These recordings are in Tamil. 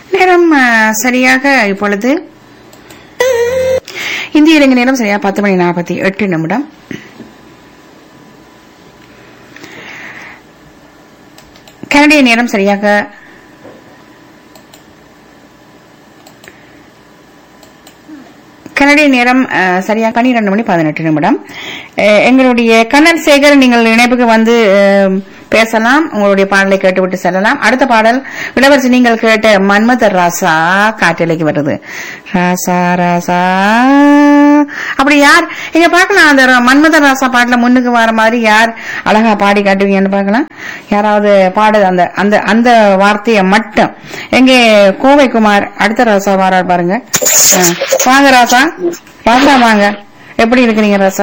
நேரம் ஆ, சரியாக இப்பொழுது இந்திய இலங்கை நேரம் சரியா பத்து மணி நாற்பத்தி எட்டு நிமிடம் கனடிய நேரம் சரியாக கனடிய நேரம் அஹ், சரியா பன்னிரண்டு மணி பதினெட்டு நிமிடம் அஹ், எங்களுடைய கண்ணன் சேகர் நீங்கள் இணைப்புக்கு வந்து அஹ், பேசலாம் உங்களுடைய பாடலை கேட்டுவிட்டு செல்லலாம் அடுத்த பாடல் இளவரசி நீங்கள் கேட்ட மன்மத ராசா காற்றலைக்கு வருது ராசா ராசா அப்படி யார் இங்க பார்க்கலாம் அந்த ர- மன்மத ராசா பாட்டுல முன்னுக்கு வர மாதிரி யார் அழகா பாடி காட்டுவீங்கன்னு பார்க்கலாம் யாராவது பாடு அந்த அந்த அந்த வார்த்தையை மட்டும் எங்கே கோவை குமார் அடுத்த ராசா வாரார் பாருங்க ஆ. வாங்க ராசா ராசா வாங்க எப்படி இருக்கிறீங்க ராசா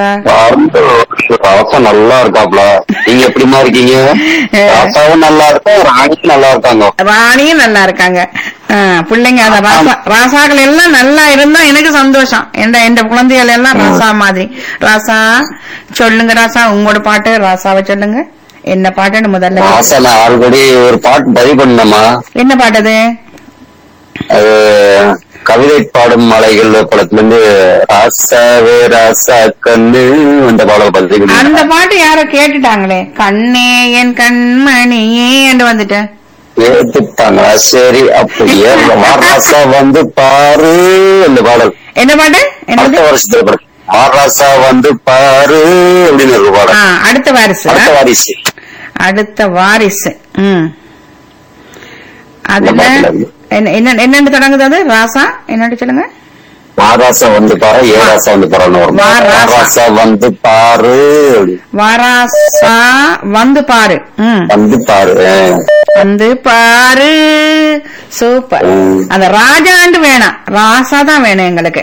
ராசா நல்லா இருக்காப்ல நீங்க எப்படிமா இருக்கீங்க ராசாவும் நல்லா இருக்கா ராணியும் நல்லா இருக்காங்க ராணியும் நல்லா இருக்காங்க ஆ, பிள்ளைங்க அந்த ராசா ராசாக்கள் எல்லாம் நல்லா இருந்தா எனக்கு சந்தோஷம் எந்த எந்த குழந்தைகள் எல்லாம் ராசா மாதிரி ராசா சொல்லுங்க ராசா உங்களோட பாட்டு ராசாவை சொல்லுங்க என்ன பாட்டுன்னு முதல்ல ராசா நான் ஆல்ரெடி ஒரு பாட்டு பதிவு பண்ணமா என்ன பாட்டு அது அது கவிதை பாடும் மலைகள் படத்துல இருந்து ராசாவே ராசா கண்ணு அந்த பாடல் பதிவு பண்ணேன். அந்த பாட்டு யாரோ கேட்டுட்டாங்களே கண்ணே என் கண்மணியே என்று வந்துட்டேன் ஏத்துட்டாங்களா சரி அப்படியே மாராசா வந்து பாரு அந்த பாடல் என்ன பாட்டு என்னது அடுத்த வருஷத்துல பாரு. மாராசா வந்து பாரு அப்படின்னு ஒரு ஆ, பாடல் அடுத்த வாரிசு அடுத்த வாரிசு அடுத்த வாரிசு ம் அதுல இந்த பாட்டுல என்ன என்ன- என்னன்னு தொடங்குது அது ராசா என்னன்னு சொல்லுங்க மாராசா வந்து பாரு ஏராசா வந்து பாருன்னு வரும் மாராசா. மாராசா வந்து பாரு அப்படி. வாராசா வந்து பாரு ம் வந்து பாரு வந்து பாரு சூப்பர் ம். அந்த ராஜாண்டு வேணாம் ராசா தான் வேணும் எங்களுக்கு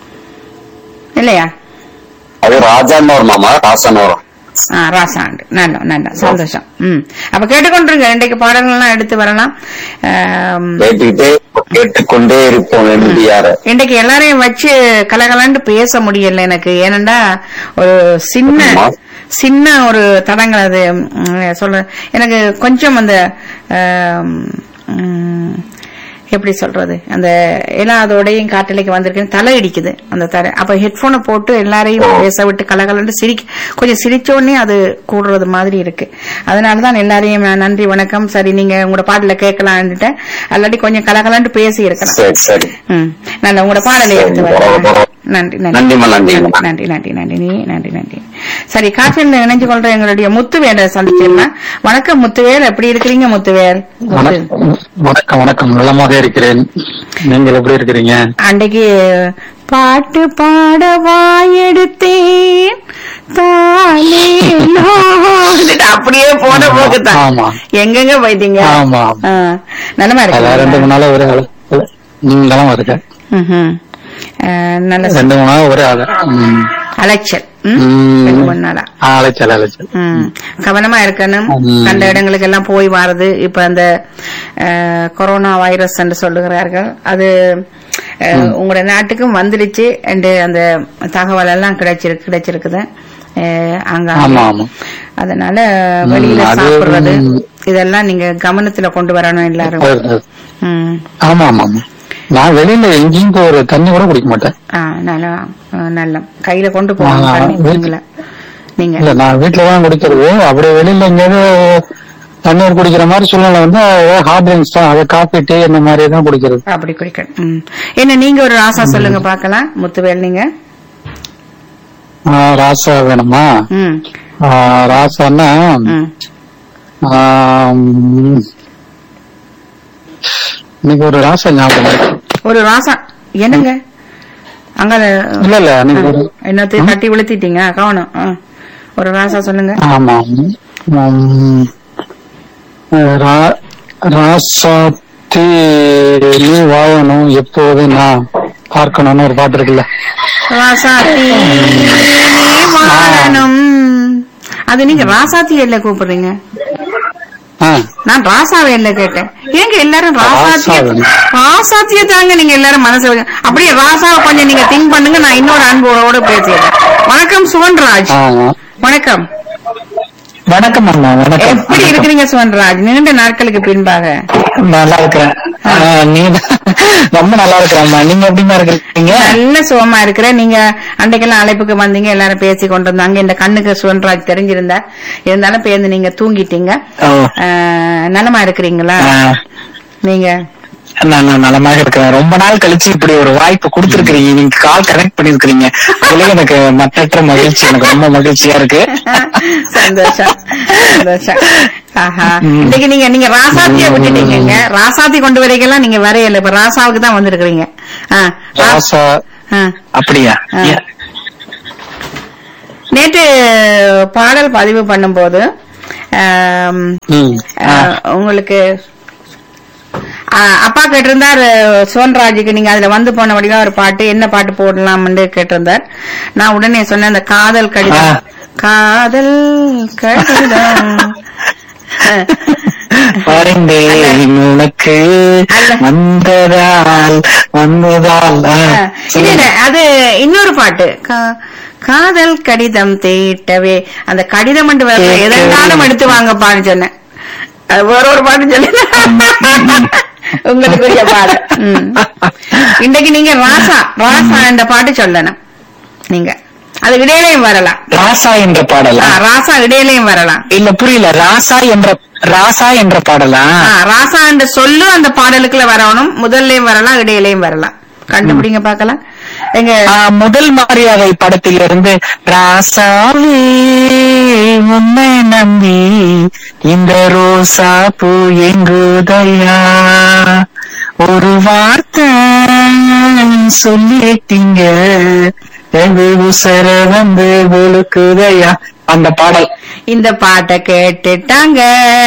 இல்லையா அது ராஜான்னு வருமாமா ராசான்னு வரும் ஆ ராசாண்டு நல்ல நல்ல சந்தோஷம் ம் அப்ப கேட்டுக்கொண்டிருங்க இன்றைக்கு பாடல்கள்லாம் எடுத்து வரலாம் ஆம், கேட்டுக்கிட்டே கேட்டுக்கொண்டே இருப்போம் எம்டிஆர் இன்றைக்கு எல்லாரையும் வச்சு கலகலன்னு பேச முடியல எனக்கு ஏனண்டா ஒரு சின்ன ஆமா. சின்ன ஒரு தடங்கள் அது ம், சொல்ற எனக்கு கொஞ்சம் அந்த ஆம், ம், எப்படி சொல்றது அந்த எல்லாம் அதோடையும் காட்டலைக்கு வந்திருக்கேன் தலை இடிக்குது அந்த தலை அப்ப ஹெட்போனை போட்டு எல்லாரையும் பேச விட்டு கலகலன்னு சிரிக்க கொஞ்சம் சிரிச்ச உடனே அது கூடுறது மாதிரி இருக்கு அதனாலதான் எல்லாரையும் நான் நன்றி வணக்கம் சரி நீங்க உங்களோட பாடல கேட்கலான்னுட்டேன் அல்லாட்டி கொஞ்சம் கலகலன்னு பேசி இருக்கலாம் சரி சரி ம் நல்ல உங்களோட பாடலை எடுத்து வரேன் நன்றி நன்றி நன்றிம்மா, நன்றிம்மா. நன்றி நன்றி நன்றி நீ நன்றி நன்றி சரி காற்றில் இணைஞ்சு கொள்ற எங்களுடைய முத்துவேலை சந்திச்சிடலாம் வணக்கம் முத்துவேல் எப்படி இருக்கிறீங்க முத்துவேல் முத்து. வணக்கம் வணக்கம் வணக்கம் நலமாக இருக்கிறேன் நீங்கள் எப்படி இருக்கிறீங்க அன்றைக்கு பாட்டு பாட வாயெடுத்தேன் தானே நான் அப்படியே போன போக்குதான் ஆமா. எங்கெங்க போயிட்டீங்க ஆமா ஆ, நலமா அதான் ரெண்டு இருக்கு மூணு நாளா ஒரு ஆளு நீங்க நலமா இருக்க நல்ல ரெண்டு மூணு நாள் ஒரே ஆளு ம். அலைச்சல் ம்? ம். ரெண்டு மூணு நாளா ஆ, அலைச்சல் அலைச்சல் ம். கவனமா இருக்கணும் ம். கண்ட இடங்களுக்கு எல்லாம் போய் வாருது இப்ப அந்த அஹ், கொரோனா வைரஸ் என்று சொல்லுகிறார்கள் அது அஹ், உங்களோட நாட்டுக்கும் வந்துடுச்சு என்று அந்த தகவல் எல்லாம் கிடைச்சிருக்கு கிடைச்சிருக்குது அஹ், அங்க ஆமா ஆமா அதனால வெளியில அது, சாப்பிடுறது ம். இதெல்லாம் நீங்க கவனத்துல கொண்டு வரணும் எல்லாரும் அது, அது. ம். ஆமா ஆமா ஆமா நான் வெளியில எங்கேயும் போய் ஒரு தண்ணி கூட குடிக்க மாட்டேன் ஆ, நல்லா அஹ், நல்ல கையில கொண்டு போகணும் ஆ, தண்ணி வீட்டு- நீங்கள. நீங்க இல்ல நான் வீட்டுல தான் குடிக்கிறது அப்படியே வெளியில எங்கேயாவது தண்ணீர் குடிக்கிற மாதிரி சூழ்நிலை வந்து ஹார்ட் ட்ரிங்க்ஸ் தான் அது காஃபி டீ இந்த மாதிரி தான் குடிக்கிறது அப்படி குடிக்கணும் ம். என்ன நீங்க ஒரு ராசா சொல்லுங்க பாக்கலாம் முத்துவேல் நீங்க ஆ, ராசா வேணுமா ம் ஆ, ராசான்னா ம் ஆம், இன்னைக்கு ஒரு ராசா ஞாபகம் இருக்கு. ஒரு ராசா என்னங்க அங்க இல்ல இல்ல எனக்கு ஒரு என்னத்தையும் தட்டி விழுத்திட்டீங்க கவனம் ஆ. ஒரு ராசா சொல்லுங்க ஆமா உம், ரா- ராசாத்தி நீ வாழணும் எப்போது நான் பார்க்கணும்னு ஒரு பாட்டு இருக்குல்ல ராசாத்தி நீ வாழணும் அது நீங்க ராசாத்தி இல்ல கூப்பிடுறீங்க ஆ, நான் ராசாவை இல்ல கேட்டேன் ஏங்க எல்லாரும் ராசாத்திய ராசாவை. ராசாத்திய தாங்க நீங்க எல்லாரும் மனசுல வைக்க- அப்படியே ராசாவை கொஞ்சம் நீங்க திங்க் பண்ணுங்க நான் இன்னொரு அன்போட பேசிடுறேன் வணக்கம் சுவன்ராஜ் ஆ, வணக்கம் வணக்கம் அம்மா வணக்கம் எப்படி இருக்கிறீங்க சுவன்ராஜ் நீண்ட நாட்களுக்கு பின்பாக நல்லா இருக்கிறேன் ஆ, நீ ரொம்ப நல்லா இருக்கிறம்மா நீங்க எப்படிமா இருக்கிறீங்க நல்ல சுகமா இருக்கிறேன் நீங்க அன்றைக்கெல்லாம் அழைப்புக்கு வந்தீங்க எல்லாரும் பேசி கொண்டு வந்தாங்க இந்த கண்ணுக்கு சுவன்ராஜ் தெரிஞ்சிருந்தா இருந்தாலும் பேருந்து நீங்க தூங்கிட்டீங்க ஓ ஆஹ், நலமா இருக்கிறீங்களா ஆ, நீங்க நான் நான் நலமாக இருக்கிறேன் ரொம்ப நாள் கழிச்சு இப்படி ஒரு வாய்ப்பு கொடுத்திருக்கிறீங்க நீங்க கால் கனெக்ட் பண்ணிருக்கிறீங்க அதுலயே எனக்கு மற்றற்ற மகிழ்ச்சி எனக்கு ரொம்ப மகிழ்ச்சியா இருக்கு சந்தோஷம் சந்தோஷம் ஆஹா இன்னைக்கு நீங்க நீங்க ராசாத்திய விட்டுட்டீங்க ராசாத்தி கொண்டு வரைக்கெல்லாம் நீங்க வரையல இப்ப ராசாவுக்கு தான் வந்திருக்கிறீங்க ஆ, ரா- ராசா ஆ. அப்படியா ஆ. ஏன்? நேற்று பாடல் பதிவு பண்ணும்போது ஆம், ம். ஆ. ஆஹ், உங்களுக்கு ஆஹ், அப்பா கேட்டிருந்தார் சோன்ராஜுக்கு நீங்க அதுல வந்து போன வழியா ஒரு பாட்டு என்ன பாட்டு போடலாம்னு கேட்டிருந்தார் நான் உடனே சொன்னேன் அந்த காதல் கடிதம் ஆ. காதல் கடிதம் ஆஹ். வரைந்தேன் உனக்கு அல்ல. வந்ததால் வந்ததால் ஆ, ஆஹ், இல்ல இல்ல அது இன்னொரு பாட்டு கா- காதல் கடிதம் தீட்டவே அந்த கடிதம் என்று வர கேட்கவே. எதெல்லாம் எடுத்து வாங்கப்பான்னு சொன்னேன் அது வேற ஒரு பாட்டு சொல்லி உங்களுக்குரிய பாடு ம். இன்னைக்கு நீங்க ராசா ராசா என்ற பாட்டு சொல்லணும் நீங்க அது இடையிலையும் வரலாம் ராசா என்ற பாடலா ஆ, ராசா இடையிலையும் வரலாம் இல்ல புரியல ராசா என்ற ராசா என்ற பாடலா ஆ, ராசா என்ற சொல்லு அந்த பாடலுக்குள்ள வரணும் முதல்லயும் வரலாம் இடையிலையும் வரலாம் கண்டுபிடிங்க பார்க்கலாம் எங்க ஆ, முதல் மரியாதை படத்திலிருந்து ராசாவே உன்னை நம்பி இந்த ரோசா பூ எங்குதையா ஒரு வார்த்தை சொல்லிட்டீங்க எங்கு உசர வந்து ஒழுக்குதையா அந்த பாடல் இந்த பாட்டை கேட்டுட்டாங்க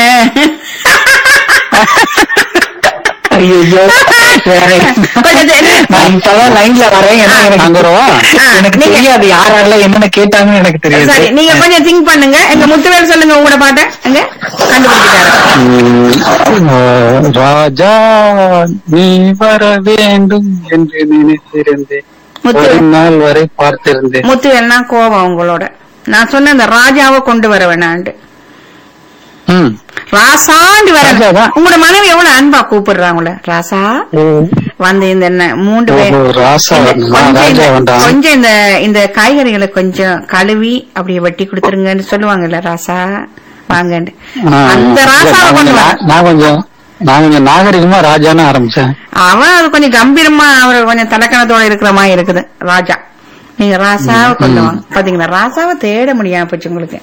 ஐயோ வேற கொஞ்சம் தெரி- நான் இப்பதான் லைன்ல வரேன் ஏன்னா எனக்கு ஆ, எனக்கு நீங்க- தெரியாது யார் யாரெல்லாம் என்னென்ன கேட்டாங்கன்னு எனக்கு சரி தெரியாது நீங்க கொஞ்சம் திங்க் பண்ணுங்க எங்க முத்துவேல் சொல்லுங்க உங்களோட பாட்டை எங்க கண்டுபிடிச்சிட்டாரு உம், ராஜா நீ வர வேண்டும் என்று நினைத்திருந்தேன் முத்து- ஒரு நாள் வரை பார்த்திருந்தேன் முத்துவேல்னா கோபம் உங்களோட நான் சொன்ன இந்த ராஜாவை கொண்டு வர வேணாண்டு ம். ராசாண்டு வர ராஜாவா? உங்களோட மனைவி எவ்வளவு அன்பா கூப்பிடுறாங்கள ராசா வந்து இந்த என்ன மூன்று பேர் ஓஹோ, ராசா இந்த வேண்டாமா? கொஞ்சம் ராஜா இந்த- வேண்டாம். கொஞ்சம் இந்த இந்த காய்கறிகளை கொஞ்சம் கழுவி அப்படியே வெட்டி கொடுத்துருங்கன்னு சொல்லுவாங்கல்ல ராசா வாங்கன்னு ஆ, அந்த இல்ல, ராசாவை நான் கொண்டு கொஞ்சம் வர நா- நான் கொஞ்சம் நான் கொஞ்சம் நாகரிகமா ராஜான்னு ஆரம்பிச்சேன் அவன் அது கொஞ்சம் கம்பீரமா அவர் கொஞ்சம் தலக்கணத்தோட இருக்கிற மாதிரி இருக்குது ராஜா நீங்க ராசாவை கொண்டு வாங்க பாத்தீங்களா ராசாவை தேட முடியாம போச்சு உங்களுக்கு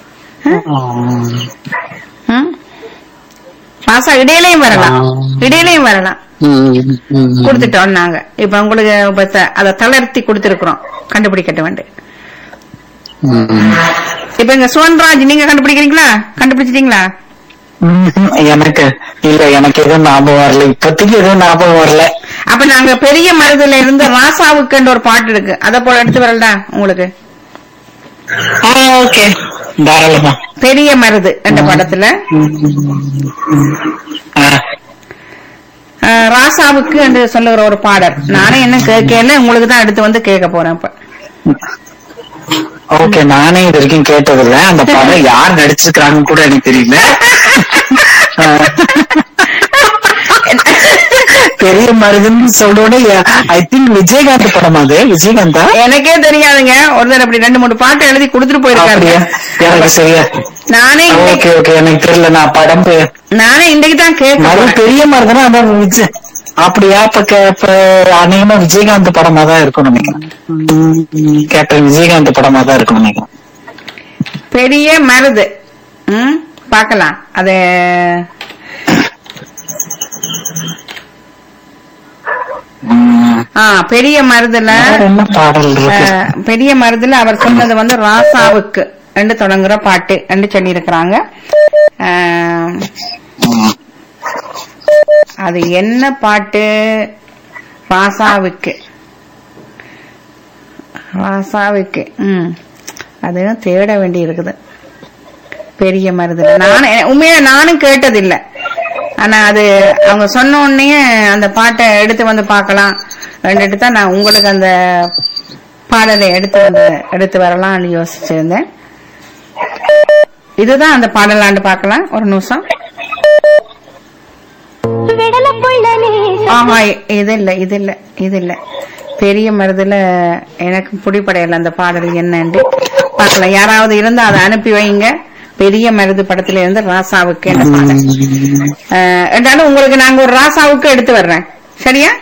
ம்? ராசா இடையிலையும் வரலாம் ஆ. இடையிலையும் வரலாம் ம், ம். கொடுத்துட்டோம் நாங்க இப்ப உங்களுக்கு இப்ப த- அதை தளர்த்தி கொடுத்திருக்கிறோம் கண்டுபிடிக்கட்ட வேண்டு ம். இப்ப இங்க சுவன்ராஜ் நீங்க கண்டுபிடிக்கிறீங்களா கண்டுபிடிச்சிட்டீங்களா ம்ஹும். எனக்கு இல்ல எனக்கு எதுவும் ஞாபகம் வரல இப்போதைக்கு எதுவும் ஞாபகம் வரல அப்ப நாங்க பெரிய மருதுல இருந்து ராசாவுக்குன்ற ஒரு பாட்டு இருக்கு அத போல எடுத்து வரலடா உங்களுக்கு ஓகே தாராளமா பெரிய மருது என்ற படத்துல ஆ. அஹ், ராசாவுக்கு என்று சொல்லுகிற ஒரு பாடல் நானே என்ன கேட்கல உங்களுக்கு தான் எடுத்து வந்து கேட்க போறேன் இப்ப ஓகே நானே இது வரைக்கும் கேட்டதில்ல அந்த படம் யார் நடிச்சிருக்காங்கன்னு கூட எனக்கு தெரியல ஆ. பெரிய மருதுன்னு சொல்றோட ஐ திங்க் விஜயகாந்த் படம் அது விஜயகாந்தா எனக்கே தெரியாதுங்க ஒருத்தர் அப்படி ரெண்டு மூணு பாட்டு எழுதி கொடுத்துட்டு போயிருக்காரு அப்படியா எனக்கு சரியா நானே இன்னைக்கு- ஓகே ஓகே எனக்கு தெரியல நான் படம் பே- நானே இன்னைக்கு தான் கேட்க மறு போறேன். பெரிய மருதுனா அதான் விஜய் அப்படியா இப்ப கே- இப்ப அநேகமா விஜயகாந்த் படமா தான் இருக்கும்னு நினைக்கிறேன் ம், கேப்டன் விஜயகாந்த் படமா தான் இருக்கும்னு நினைக்கிறேன் பெரிய மருது ம் பார்க்கலாம் அது ம். ஆ பெரிய மருதுல வேற என்ன பாடல் இருக்கு அஹ், பெரிய மருதுல அவர் சொன்னது வந்து ராசாவுக்கு என்று தொடங்குற பாட்டு என்று சொல்லி இருக்கிறாங்க ம். அது என்ன பாட்டு ராசாவுக்கு ராசாவுக்கு ம் அதுவும் தேட வேண்டி இருக்குது பெரிய மருதுல நானும் உண்மையா நானும் கேட்டதில்லை ஆனா அது அவங்க சொன்ன உடனே அந்த பாட்டை எடுத்து வந்து பார்க்கலாம் ரெண்டுட்டு தான் நான் உங்களுக்கு அந்த பாடலை எடுத்து வந்து எடுத்து வரலாம்னு யோசிச்சிருந்தேன் இதுதான் அந்த பாடலாண்டு பார்க்கலாம் ஒரு நிமிஷம் ஆஹா இது இல்ல இது இல்ல இது இல்ல பெரிய மருதுல எனக்கு பிடிப்படையல அந்த பாடல் என்னன்னு பார்க்கலாம் யாராவது இருந்தா அதை அனுப்பி வைங்க பெரிய மருது படத்துல இருந்து ராசாவுக்கு என்ன பாடல் அஹ், என்றாலும் உங்களுக்கு நாங்க ஒரு ராசாவுக்கு எடுத்து வர்றேன் சரியா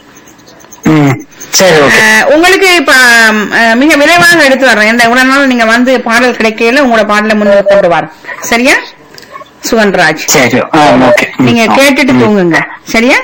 ம், சரி ஓகே அஹ், உங்களுக்கு இப்ப அஹ், மிக விரைவாக எடுத்து வர்றேன் எந்த இவ்வளவு நாள் நீங்க வந்து பாடல் கிடைக்கையில உங்களோட பாடலை முன்னே கொண்டு வரேன் சரியா சுவன்ராஜ் சரி ஆ ஓகே ம், நீங்க ஆ, கேட்டுட்டு ம். தூங்குங்க சரியா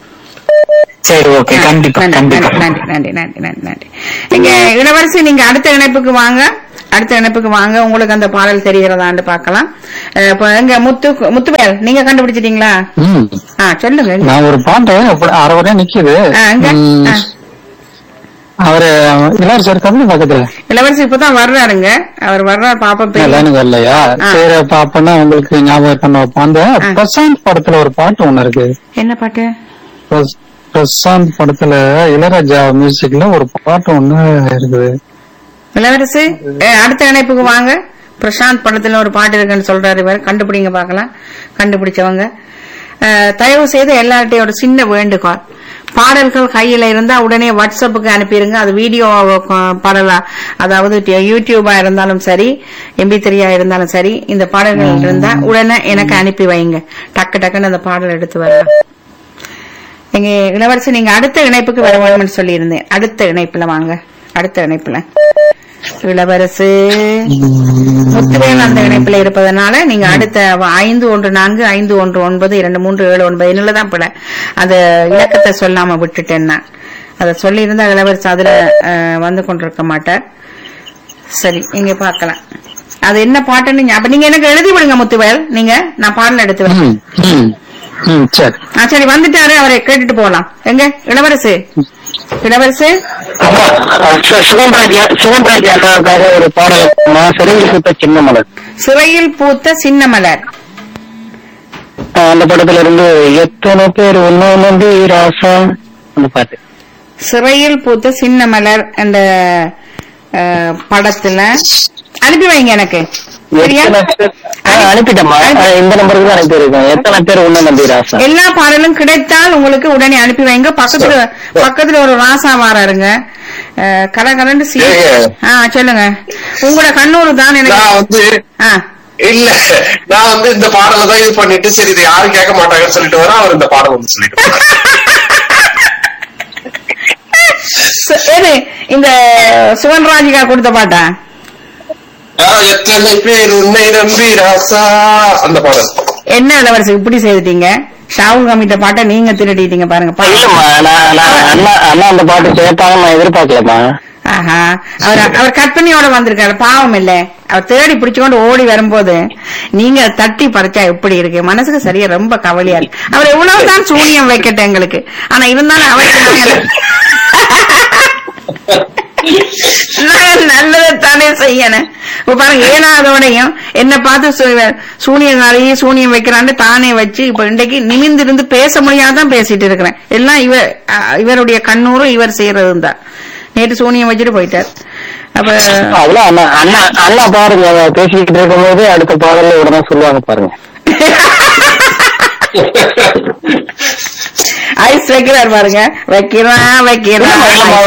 சரி ஓகே கண்டிப்பா நன்றி, கண்டிப்பா நன்றி நன்றி நன்றி நன்றி நன்றி இங்க இளவரசி நீங்க அடுத்த இணைப்புக்கு வாங்க அடுத்த இணைப்புக்கு வாங்க உங்களுக்கு அந்த பாடல் தெரிகிறதான்னு பார்க்கலாம் அஹ், இப்ப எங்க முத்து முத்துவேல் நீங்க கண்டுபிடிச்சிட்டீங்களா ம் ஆ சொல்லுங்க நான் ஒரு பாட்டு அப்படி அரை வரையா நிக்குது ஆ, எங்க? ம், ஆ. அவரு இளவரசர் கம்மி பக்கத்துல இளவரசி இப்பதான் வர்றாருங்க அவர் வர்றார் பாப்பா பேர் லைனுக்கு வரலையா ஆ. சரி அப்ப அப்பனா உங்களுக்கு ஞாபகம் பண்ண வைப்போம் அந்த பிரசாந்த் படத்துல ஒரு பாட்டு ஒண்ணு இருக்கு என்ன பாட்டு பிரஸ்- பிரசாந்த் படத்துல இளையராஜா மியூசிக்ல ஒரு பாட்டு ஒண்ணு இருக்குது இளவரசி அஹ், அடுத்த இணைப்புக்கு வாங்க பிரசாந்த் படத்துல ஒரு பாட்டு இருக்குன்னு சொல்றாரு இவர் கண்டுபிடிங்க பார்க்கலாம் கண்டுபிடிச்சவங்க அஹ், தயவு செய்து எல்லார்ட்டையும் ஒரு சின்ன வேண்டுகோள் பாடல்கள் கையில இருந்தா உடனே வாட்ஸ்அப்புக்கு அனுப்பிடுங்க அது வீடியோ பாடலா அதாவது டி- யூடியூபா இருந்தாலும் சரி எம்பி த்ரீயா இருந்தாலும் சரி இந்த பாடல்கள் இருந்தா உடனே எனக்கு அனுப்பி வைங்க டக்கு டக்குன்னு அந்த பாடல் எடுத்து வரலாம் எங்க இளவரசி நீங்க அடுத்த இணைப்புக்கு வர வேணும்னு சொல்லியிருந்தேன் அடுத்த இணைப்புல வாங்க அடுத்த இணைப்புல இளவரசு முத்துவேல் அந்த இணைப்புல இருப்பதனால நீங்க அடுத்த வ- ஐந்து ஒன்று நான்கு ஐந்து ஒன்று ஒன்பது இரண்டு மூன்று ஏழு ஒன்பது என்னதான் பிழை அந்த இலக்கத்தை சொல்லாம விட்டுட்டேன் நான் அதை சொல்லியிருந்தா இளவரசி அதுல அஹ், வந்து கொண்டிருக்க மாட்டார் சரி இங்க பார்க்கலாம் அது என்ன பாட்டுன்னு ஞா- அப்ப நீங்க எனக்கு எழுதி விடுங்க முத்துவேல் நீங்க நான் பாடல் எடுத்து வரேன் ம், ம், ம், சரி ஆ சரி வந்துட்டாரு அவரை கேட்டுட்டு போகலாம் எங்க இளவரசு இளவரசு அப்பா, சு- சுகம்ராஜா சுகம்ராஜா அண்ணாவுக்காக ஒரு பாடல் நான் சிறங்கி சுத்த சின்ன மலர் சிறையில் பூத்த சின்ன மலர் ஆஹ் அந்த படத்துல இருந்து எத்தனை பேர் ஒன்னு நம்பி ராசா அந்த பாட்டு சிறையில் பூத்த சின்ன மலர் அந்த அஹ், படத்துல அனுப்பி வைங்க எனக்கு சரியா எத்தனை பேர் ஆஹ் அனுப்பிட்டேம்மா ஆஹ் இந்த நம்பருக்கு தான் அனுப்பியிருக்கேன் எத்தனை பேர் ஒன்னு நம்பி ராசா எல்லா பாடலும் கிடைத்தால் உங்களுக்கு உடனே அனுப்பி வைங்க பக்கத்துல பக்கத்துல ஒரு ராசா வாராருங்க அஹ், கலகலன்னு சீ ஏங்க. ஆ சொல்லுங்க உங்களோட கண்ணூர் தான் நான் எனக்கு வந்து ஆ இல்ல நான் வந்து இந்த பாடலை தான் இது பண்ணிட்டு சரி இது யாரும் கேட்க மாட்டாங்கன்னு சொல்லிட்டு வரேன் அவர் இந்த பாடல் வந்து சொல்லிட்டு போறாரு. சு- எது இந்த சுவன்ராஜிகா கொடுத்த பாட்டா ஆ, எத்தனை பேர் உன்னை நம்பி ராசா அந்த பாடல் என்ன இளவரசி இப்படி செய்துட்டீங்க ஷாவுல் கமிட்ட பாட்டை நீங்க திருடிட்டீங்க பாருங்க பா- இல்லம்மா நான் நான் அண்ணா அண்ணா அந்த பாட்டு கேட்பாங்க நான் எதிர்பார்க்கலம்மா ஆஹா அவர் அவர் கற்பனையோட வந்திருக்காரு பாவம் இல்ல அவர் தேடி பிடிச்சுக்கொண்டு ஓடி வரும்போது நீங்க தட்டி பறிச்சா எப்படி இருக்கு மனசுக்கு சரியா ரொம்ப கவலையா இருக்கு அவர் எவ்வளவுதான் சூனியம் வைக்கட்டும் எங்களுக்கு ஆனா இருந்தாலும் அவருக்கு நாங்க- நாங்க நல்லதைத்தானே செய்யணும் இப்ப பாருங்க ஏனாதோடையும் என்ன பார்த்து சு- சூனியனாலேயே சூனியம் வைக்கிறான்னு தானே வச்சு இப்ப இன்றைக்கு நிமிந்திருந்து பேச முடியாதான் பேசிட்டு இருக்கிறேன் எல்லாம் இவர் அஹ், இவருடைய கண்ணூரும் இவர் செய்யறதும் தான் நேற்று சூனியம் வச்சுட்டு போயிட்டார் அப்ப அதெல்லாம் அண்ணா அண்ணா அண்ணா பாருங்க அவ பேசிக்கிட்டு இருக்கும்போது அடுத்த பாடல்ல உடனே சொல்லுவாங்க பாருங்க ஐஸ் வைக்கிறார் பாருங்க வைக்கிறான் வைக்கிறான்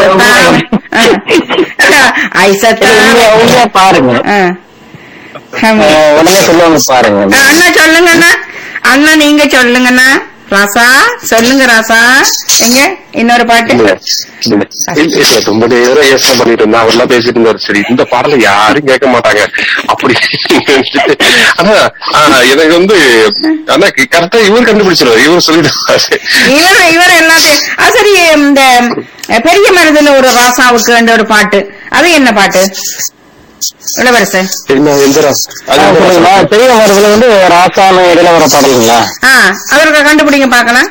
ஐசத்தான் உண்மையா உண்மையா பாருங்க ஆஹ். ஆமா. அஹ் உடனே சொல்லுவாங்க பாருங்க ஆ, அண்ணா சொல்லுங்க அண்ணா அண்ணா நீங்க சொல்லுங்க அண்ணா ராசா சொல்லுங்க ராசா எங்க இன்னொரு பாட்டு இல்ல, இல்ல. இல்ல, இல்ல, ரொம்ப நேரம் யோசனை பண்ணிட்டு இருந்தா அவர்லாம் பேசிட்டு இருந்தாரு சரி இந்த பாடலை யாரும் கேட்க மாட்டாங்க அப்படி ஆனா ஆ, எனக்கு வந்து ஆனா கரெக்டா இவர் கண்டுபிடிச்சிருவாரு இவர் சொல்லிடுவாரு இவர் இவர் எல்லாத்தையும் ஆ, சரி இந்த அஹ், பெரிய மனதுல ஒரு ராசாவுக்கு அந்த ஒரு பாட்டு அது என்ன பாட்டு இளவரசர் என்ன எந்த ராஸ் அது அஹ் எந்த ராஸ்? சொல்லுங்களா பெரிய மரத்துல வந்து ராசான இடையில வர பாடலுங்களா ஆ அவருக்கு கண்டுபிடிங்க பார்க்கலாம்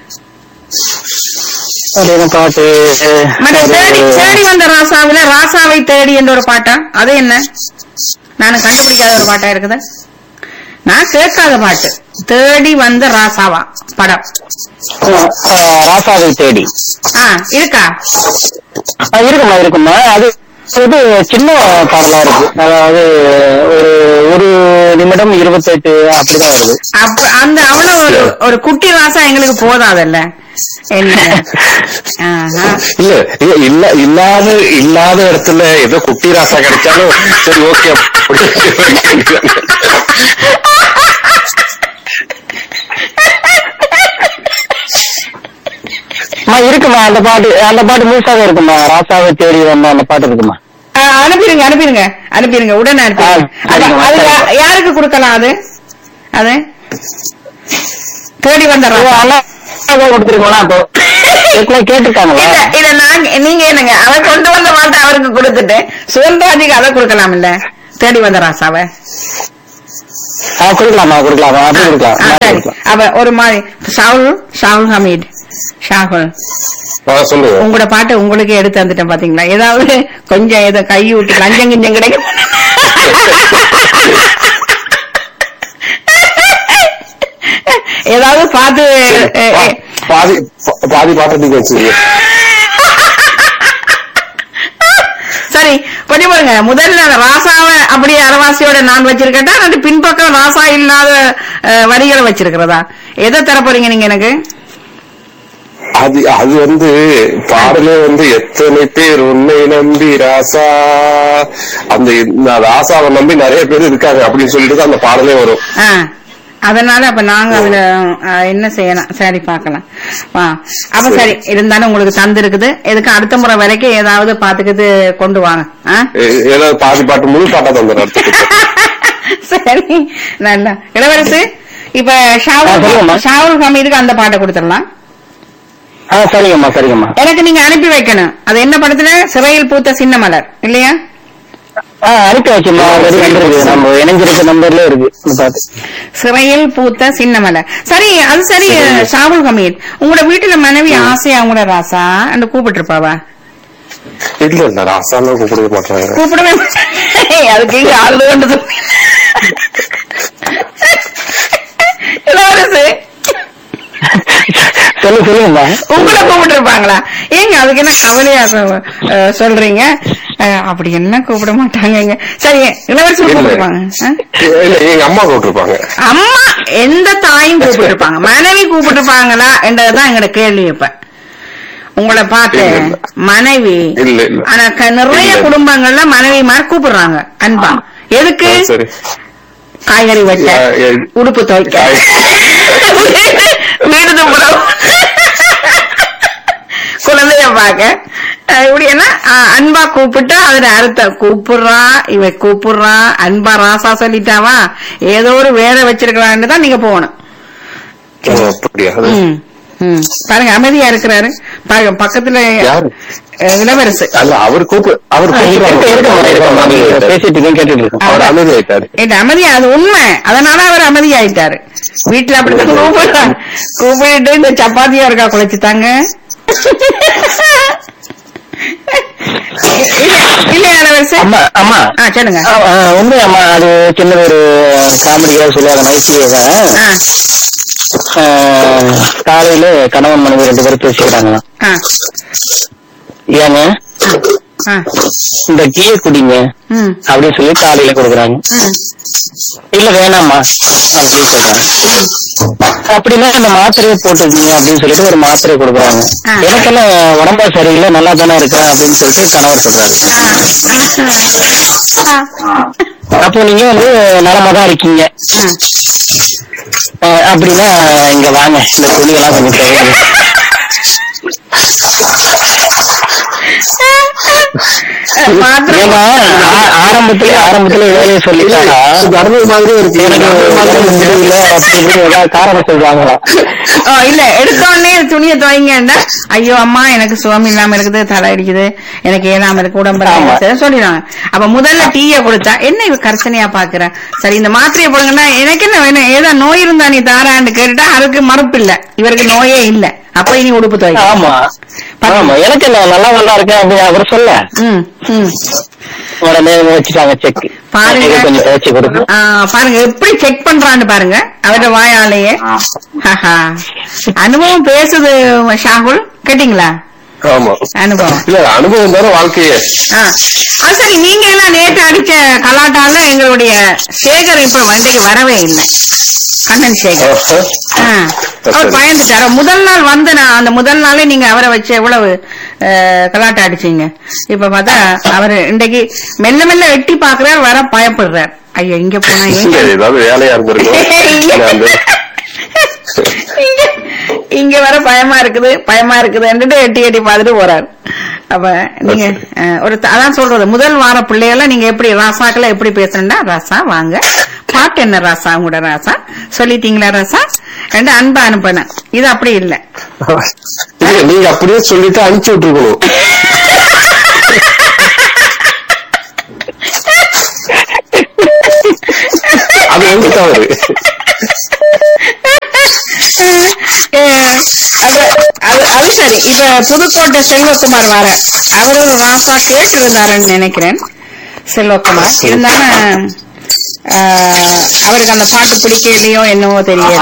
அது என்ன பாட்டு மற்ற தேடி அது- தேடி வந்த ராசாவில ராசாவை தேடி என்ற ஒரு பாட்டா அது என்ன நானும் கண்டுபிடிக்காத ஒரு பாட்டா இருக்குது நான் கேட்காத பாட்டு தேடி வந்த ராசாவா படம் அஹ் அஹ் ராசாவை தேடி ஆ இருக்கா அஹ் இருக்குமா இருக்குமா அது இது சின்ன பாடலா இருக்கு அதாவது ஒரு ஒரு நிமிடம் இருபத்தெட்டு அப்படிதான் வருது அப்ப அந்த அவ்வளவு ஒரு ஒரு குட்டி ராசா எங்களுக்கு போதாதல்ல என்ன ஆஹா. இல்ல இல்ல இல்ல இல்லாத இல்லாத இடத்துல ஏதோ குட்டி ராசா கிடைச்சாலும் சரி ஓகே அம்மா இருக்குமா அந்த பாட்டு அந்த பாட்டு முழுசாவே இருக்குமா ராசாவை தேடி வந்த அந்த பாட்டு இருக்குமா ஆ, அனுப்பிடுங்க அனுப்பிடுங்க அனுப்பிடுங்க உடனே அனுப்பிடுங்க ஆ, அது சரிங்க, அது யா- சரிங்க. யாருக்கு கொடுக்கலாம் அது அது தேடி ஓ, வந்துடுறோம் அண்ணா அதான் கொடுத்துருக்கோம்னா அப்போ ஏற்கனவே கேட்டிருக்காங்களா இல்ல இல்ல நாங்க நீங்க என்னங்க அவர் கொண்டு வந்த மாட்டை அவருக்கு கொடுத்துட்டு சுகன்ராஜுக்கு அதை கொடுக்கலாம் இல்ல தேடி வந்த ராசாவை ஆ, கொடுக்கலாமா கொடுக்கலாமா அப்படி கொடுக்கலாம் ஆ, மாத்தி சரி கொடுக்கலாம் அவ ஒரு மாதிரி ஷாகுல் ஷாகுல் ஹமீட் ஷாகுல் சொல்லுங்க உங்களோட பாட்டை உங்களுக்கே எடுத்து வந்துட்டேன் பாத்தீங்களா ஏதாவது கொஞ்சம் ஏதோ கை விட்டு லஞ்சம் கிஞ்சம் கிடைக்கும் ஏதாவது பார்த்து அஹ், அஹ், பாதி பாதி பாட்டு நீங்க வச்சுக்கீங்க சரி கொஞ்சம் பாருங்க முதல்ல ராசாவை அப்படியே அரவாசியோட நான் வச்சிருக்கட்டா ரெண்டு பின்பக்கம் ராசா இல்லாத அஹ், வரிகளை வச்சிருக்கிறதா எதை தர போறீங்க நீங்க எனக்கு அது அது வந்து பாடலே வந்து எத்தனை பேர் உன்னை நம்பி ராசா அந்த இந்த ராசாவை நம்பி நிறைய பேர் இருக்காங்க அப்படின்னு சொல்லிட்டு தான் அந்த பாடலே வரும் ஆ அதனால அப்ப நாங்க அதுல அஹ், என்ன செய்யலாம் சரி பார்க்கலாம் ஆ அப்ப சரி. சரி இருந்தாலும் உங்களுக்கு தந்து இருக்குது இதுக்கு அடுத்த முறை வரைக்கும் ஏதாவது பாத்துக்கிட்டு கொண்டு வாங்க ஆ? ஏ- ஏதாவது பாதி பாட்டு முழு பாட்டா தந்துடும் அடுத்த சரி நல்லா இளவரசு இப்ப ஆ, ஷாவுல் சொல்லுங்கம்மா. ஷாவுல் ஹமீதுக்கு அந்த பாட்டை கொடுத்துடலாம் ஆ சரிங்கம்மா சரிங்கம்மா எனக்கு நீங்க அனுப்பி வைக்கணும் அது என்ன படத்துல சிறையில் பூத்த சின்ன மலர் இல்லையா ஆ அனுப்பி வச்சுமா ஆல்ரெடி வந்திருக்கு நம்ம இணைஞ்சிருக்க நம்பர்ல இருக்கு இந்த பாட்டு சிறையில் பூத்த சின்ன மலர் சரி அது சரி ஷாவுல் ஹமீத் உங்களோட வீட்டுல மனைவி ஆசையா உங்களோட ராசா அந்த கூப்பிட்டு இருப்பாவா இல்ல இல்ல ராசாலாம் கூப்பிட மாட்டாங்க கூப்பிடவே மாட்டேன். அதுக்கு இங்க ஆள் வேண்டது இளவரசு சொல்லு சொல்லுங்கம்மா உங்களை கூப்பிட்டு இருப்பாங்களா ஏங்க அதுக்கு என்ன கவலையா சொ- அஹ், சொல்றீங்க அஹ், அப்படி என்ன கூப்பிட மாட்டாங்கங்க சரி இளவரசி இல்ல. கூப்பிட்டுருப்பாங்க இல்ல எங்க அம்மா கூப்பிட்டுருப்பாங்க அம்மா எந்த தாயும் கூப்பிட்டுருப்பாங்க மனைவி கூப்பிட்டுருப்பாங்களா என்றதுதான் எங்களோட கேள்வி இப்ப உங்களை பார்த்து இல்ல, இல்ல. மனைவி இல்ல, இல்ல. ஆனா க- நிறைய இல்ல. குடும்பங்கள்ல மனைவி மாதிரி கூப்பிடுறாங்க அன்பா எதுக்கு ஆ, சரி காய்கறி வெட்ட ஆ, எ- உடுப்பு துவைக்க காய்- வீடு துப்புறோம் குழந்தைய பார்க்க அஹ் இப்படி என்ன அஹ் அன்பா கூப்பிட்டா அதுல அர்த்தம் கூப்பிடுறா இவ கூப்பிடுறா அன்பா ராசா சொல்லிட்டாவா ஏதோ ஒரு வேலை வச்சிருக்கலான்னு தான் நீங்க போகணும் ஓ, அப்படியா அது ம், ம். பாருங்க அமைதியா இருக்கிறாரு பாருங்க பக்கத்துல யாரு? அஹ் இளவரசு அல்ல அவர் கூப்பு அவர் ஆ, இருக்க- இருக்கம்மா, இருக்கம்மா. கூப்பிட்டு பேசிட்டு இருக்கேன் கேட்டுட்டு இருக்கேன் அவர் அமைதி ஆயிட்டாரு இல்ல அமைதியா அது உண்மை அதனால அவர் அமைதியாயிட்டாரு வீட்டுல அப்படித்தான் கூப்பிடுறா கூப்பிட்டு இந்த சப்பாத்தியா இருக்கா குழைச்சுட்டாங்க இல்லையா இளவரசு அம்மா அம்மா ஆ சொல்லுங்க ஆ, ஆ, உண்மை அம்மா அது சின்ன ஒரு காமெடியா சொல்லுவாங்க நைட்டியதான் ஆ, காலையில கணவன் மனைவி ரெண்டு பேரும் பேசிக்கிறாங்களாம் ஆ, ஏங்க ஆ, இந்த டீயை குடிங்க ம், அப்படின்னு சொல்லி காலையில கொடுக்குறாங்க ம். இல்ல வேணாம்மா அப்படின்னு சொல்றாங்க அப்படின்னா அந்த மாத்திரையை போட்டுக்கீங்க அப்படின்னு சொல்லிட்டு ஒரு மாத்திரை கொடுக்குறாங்க ஆ. எனக்கெல்லாம் உடம்பா சரியில்லை நல்லா தானே இருக்கேன் அப்படின்னு சொல்லிட்டு கணவர் சொல்றாரு அப்போ நீங்க வந்து நலமா தான் இருக்கீங்க அஹ் அப்படின்னா இங்க வாங்க இந்த துணியெல்லாம் கொஞ்சம் தேவைங்க மாத்திரை ஏன்னா ஆ- ஆரம்பத்துல ஆரம்பத்துல வேலையை சொல்லிட்டாங்க கர்மம் மாதிரி இருக்கு எனக்கு உடம்பு முடியல அப்படி இப்படி ஏதாவது காரணம் சொல்றாங்களா ஓ, இல்ல எடுத்த உடனே துணியை துவைங்கண்டா ஐயோ அம்மா எனக்கு சுகம் இல்லாம இருக்குது தலை அடிக்குது எனக்கு ஏனாம இருக்கு உடம்பு ஆமா. சொல்லிடுவாங்க அப்ப முதல்ல டீய கொடுத்தா என்ன இவ கர்சனையா பாக்குற சரி இந்த மாத்திரையை போடுங்கன்னா எனக்கு என்ன வேணும் ஏதோ நோய் இருந்தா நீ தாரான்னு கேட்டுட்டா அதுக்கு மறுப்பு இல்ல இவருக்கு நோயே இல்ல அப்ப இனி உடுப்பு துவைக்க ஆமா ஆமா எனக்கு என்ன நல்லா நல்லா இருக்கேன் அப்படின்னு அவர் சொல்ல ம் ம் உடனே வச்சுட்டாங்க செக் பாருங்க. கொஞ்சம் துவைச்சு கொடுங்க ஆ, பாருங்க எப்படி செக் பண்றான்னு பாருங்க அவரோட வாயாலேயே ஆஹா. அனுபவம் பேசுது ஷாகுல் கேட்டீங்களா ஆமா அனுபவம் இல்ல அனுபவம் தானே வாழ்க்கையே ஆ. அது சரி நீங்க எல்லாம் நேற்று அடிச்ச கலாட்டால எங்களுடைய சேகர் இப்ப வண்டிக்கு வரவே இல்லை கண்ணன் சேகர் ஆ. அவர் பயந்துட்டாரு முதல் நாள் வந்து நான் அந்த முதல் நாளே நீங்க அவரை வச்சு எவ்வளவு அஹ், கலாட்டா அடிச்சீங்க இப்ப பார்த்தா அவரு இன்றைக்கு மெல்ல மெல்ல எட்டி பாக்குறாரு வர பயப்படுறார் ஐயோ இங்க போனா இல்ல, எங்க ஏதாவது வேலையா இருந்திருக்கும் இல்ல, அந்த- இங்க இங்க வர பயமா இருக்குது பயமா இருக்குதுன்னுட்டு எட்டி எட்டி பார்த்துட்டு போறாரு அப்ப நீங்க அஹ், ஒரு த- அதான் சொல்றது முதல் வார பிள்ளைகள நீங்க எப்படி ராசாக்களை எப்படி பேசுறா ராசா வாங்க பாட்டு என்ன ராசா உங்களோட ராசா சொல்லிட்டீங்களா ராசா ரெண்டு அன்பா அனுப்பினேன் இது அப்படி இல்ல இல்ல, நீங்க அப்படியே சொல்லிட்டு அனுப்பிச்சு விட்டுருக்கணும் அது வந்து தவறு அஹ், அது அது- அது சரி இப்ப புதுக்கோட்டை செல்வகுமார் வர அவரு ஒரு ராசா கேட்டு இருந்தாருன்னு நினைக்கிறேன் செல்வகுமார் இருந்தாலும் அஹ், அவருக்கு அந்த பாட்டு பிடிக்கலையோ என்னவோ தெரியல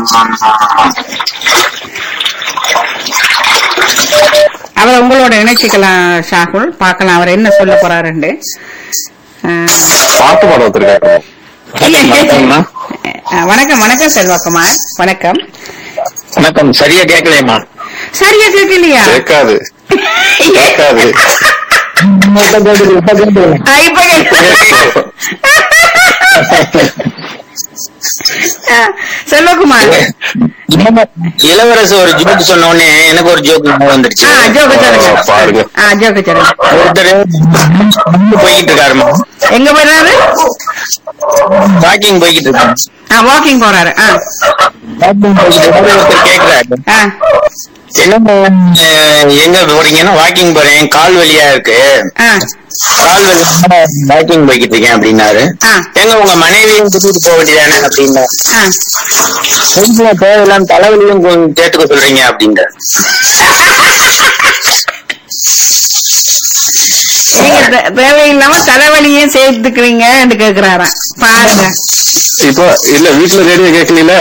அவரை உங்களோட இணைச்சிக்கலாம் ஷாகுல் பார்க்கலாம் அவர் என்ன சொல்ல போறாருண்டு அஹ், பாட்டு பாடம் வந்திருக்காங்க வணக்கம்மா. அஹ், வணக்கம் வணக்கம் செல்வகுமார் வணக்கம் வணக்கம் சரியா கேட்கலையம்மா சரியா கேட்கலையா கேட்காது கேட்காது ஆ, இப்ப கேக்குது. ஆ, செல்வகுமார் இளவரசு ஒரு ஜோக் சொன்ன உடனே எனக்கு ஒரு ஜோக் வந்துருச்சு ஆ ஜோக்கு சொல்லுங்க பாருங்க. ஆ ஜோக்கு சொல்லுங்க ஒருத்தர் போய்கிட்டு இருக்காருமா எங்க போயிடுறாரு வாக்கிங் போய்கிட்டு இருக்காரு ஆ வாக்கிங் போறாரு ஆ வாக்கிங் போய்கிட்டு இருக்காரு ஒருத்தர் கேக்குறாரு ஆ என்ன அஹ், எங்க போறீங்கன்னா வாக்கிங் போறேன் கால் வலியா இருக்கு ஆ கால் வலி வாக்கிங் போய்கிட்டு இருக்கேன் அப்படின்னாரு ஆ எங்க உங்க மனைவியும் கூட்டிட்டு போக வேண்டியதானே அப்படின்னா ஆ கொஞ்சம் தேவையில்லாம தலைவலியும் கொஞ்சம் சேர்த்துக்க சொல்றீங்க அப்படின்றாரு நீங்க தே- தேவையில்லாம தலைவலியும் சேர்த்துக்கிறீங்கன்னு கேக்குறாராம் பாருங்க இப்போ இல்ல வீட்டுல ரேடியோ கேட்கல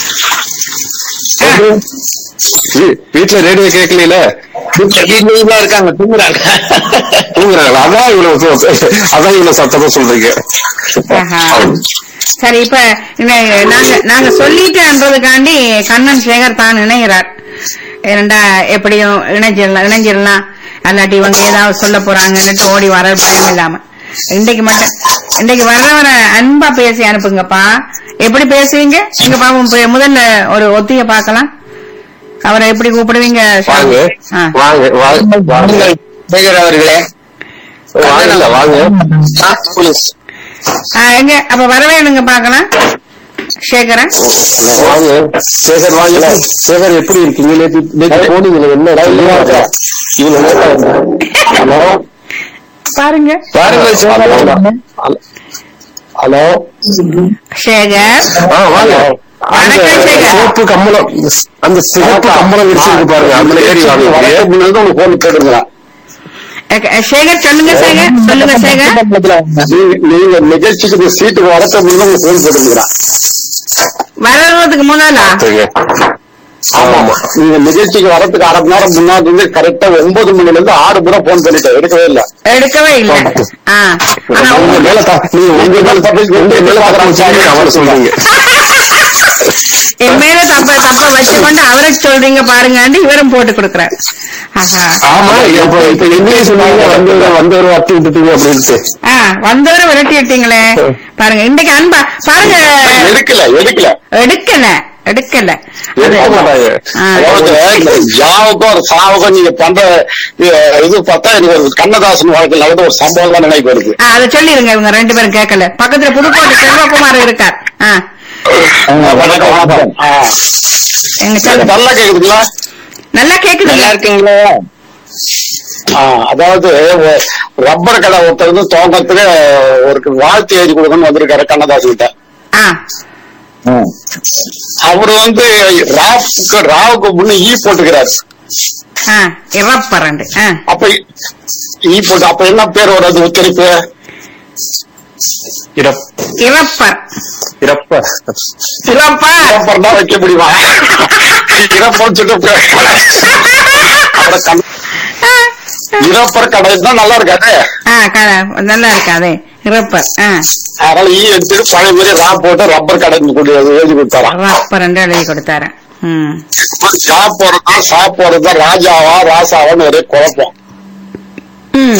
வீட்டுல ரேடியோ கேட்கல வீட்டுல இருக்காங்க தூங்குறாங்க தூங்குறாங்களா அதான் இவ்வளவு சோ- அதான் இவ்வளவு சத்தமா சொல்றீங்க ஆஹா. சரி இப்ப இந்த நாங்க நாங்க சொல்லிட்டேன்றதுக்காண்டி கண்ணன் சேகர் தான் இணைகிறார் ஏனண்டா எப்படியும் இணைஞ்சிடலாம் இணைஞ்சிடலாம் அல்லாட்டி இவங்க ஏதாவது சொல்ல போறாங்கன்னுட்டு ஓடி வர பயம் இல்லாம இன்னைக்கு மட்டும் இன்னைக்கு வர்றவரை அன்பா பேசி அனுப்புங்கப்பா எப்படி பேசுவீங்க இங்க பாவம் போய் முதல்ல ஒரு ஒத்திய பார்க்கலாம் அவரை எப்படி கூப்பிடுவீங்க வாங்க ஆ. வாங்க வாங்க வாங்க சேகர் அவர்களே வாங்க இல்ல, வாங்க ஆ, போலீஸ் ஆ, எங்க அப்ப வரவேணுங்க பார்க்கலாம் சேகரன் வாங்க சேகர் வாங்க சேகர் எப்படி இருக்கீங்க நேத்து நேத்து போனீங்களே என்ன இவ்வளவு நேரம் வந்து. ஹலோ பாருங்க பாருங்க ஹலோ சேகர் ஆ வாங்க அந்த வணக்கம் சேகர். சிவப்பு கம்பளம் அந்த சிவப்பு கம்பளம் விரிச்சிருக்கு பாருங்க அதுல ஏறி வாங்க உங்களுக்கு போன் கேட்டுங்களா அஹ் சேகர் சொல்லுங்க சேகர் சொல்லுங்க சேகர் நீங்க நிகழ்ச்சிக்கு இந்த சீட்டுக்கு வரத்த முன்னாடி உங்களுக்கு போன் போட்டுருக்கிறான் வர்றதுக்கு முன்னாலா ஆமா ஆமா நீங்க நிகழ்ச்சிக்கு வரதுக்கு அரை மணி நேரம் முன்னாடி இருந்து கரெக்டா ஒன்பது மணில இருந்து ஆறு முறை போன் பண்ணிட்டேன் எடுக்கவே இல்ல எடுக்கவே இல்ல ஆ. ஆனா உங்க உங்க- மேல த- நீங்க உங்க மேல தப்பு உங்க மேல தப்பு அவரை சொல்றீங்க என் மேல தப்ப தப்ப வச்சுக்கொண்டு அவரை சொல்றீங்க பாருங்கன்னு இவரும் போட்டு கொடுக்குறாரு ஆஹா ஆமா இப்ப இப்ப என்னையே சொன்னீங்க வந்தவரை வந்தவரை வட்டி விட்டுட்டீங்க அப்படின்ட்டு ஆ வந்தவரை விரட்டி விட்டீங்களே பாருங்க இன்னைக்கு அன்பா பாருங்க எடுக்கல எடுக்கல எடுக்கல எடுக்கல அது- எடுக்க மாட்டாங்க ஆ. அதாவது இந்த ஜாவுக்கும் ஒரு சாவுக்கும் நீங்க பண்ற அஹ், இது பார்த்தா எனக்கு ஒரு கண்ணதாசன் வாழ்க்கையில் நடந்த ஒரு சம்பவம் தான் நினைப்பு வருது ஆ, அதை சொல்லிருங்க இவங்க ரெண்டு பேரும் கேட்கல பக்கத்துல புதுக்கோட்டை செல்வகுமார் இருக்கார் ஆ வணக்கம் வணக்கம் ஆ. எங்க சொல்லுங்க நல்லா கேக்குதுங்களா நல்லா கேக்குது நல்லா இருக்கீங்களா ஆ, அதாவது ஒ- ரப்பர் கடை ஒருத்தர் வந்து துவக்கத்துக்கு ஒரு வாழ்த்து எழுதி கொடுக்கணும்னு வந்திருக்காரு கண்ணதாசன் கிட்ட ஆ அவர் வந்து ராவுக்கு ராவுக்கு முன்ன ஈ போட்டுக்கிறாரு ஆ இறப்பரண்டு ஆ அப்ப ஈ போட்டு அப்ப என்ன பேர் வராது உச்சரிப்பு இறப்பர் இறப்ப இறப்பா இறப்பா வைக்க முடியுமா இறப்பன்னு சொல்லிட்டு அவரை கண் இறப்பர் கடை தான் நல்லா இருக்காது ஆ, க- நல்லா இருக்காதே ரப்பர் ஆ அதனால ஈ எடுத்துட்டு பழைய மாதிரி ரா போட்டு ரப்பர் கடை கொண்டு எழுதி கொடுத்தாராம் ரப்பர் என்று எழுதி கொடுத்தாரு ம் சா போறதா சா போறதா ராஜாவா ராசாவான்னு ஒரே குழப்பம் ம்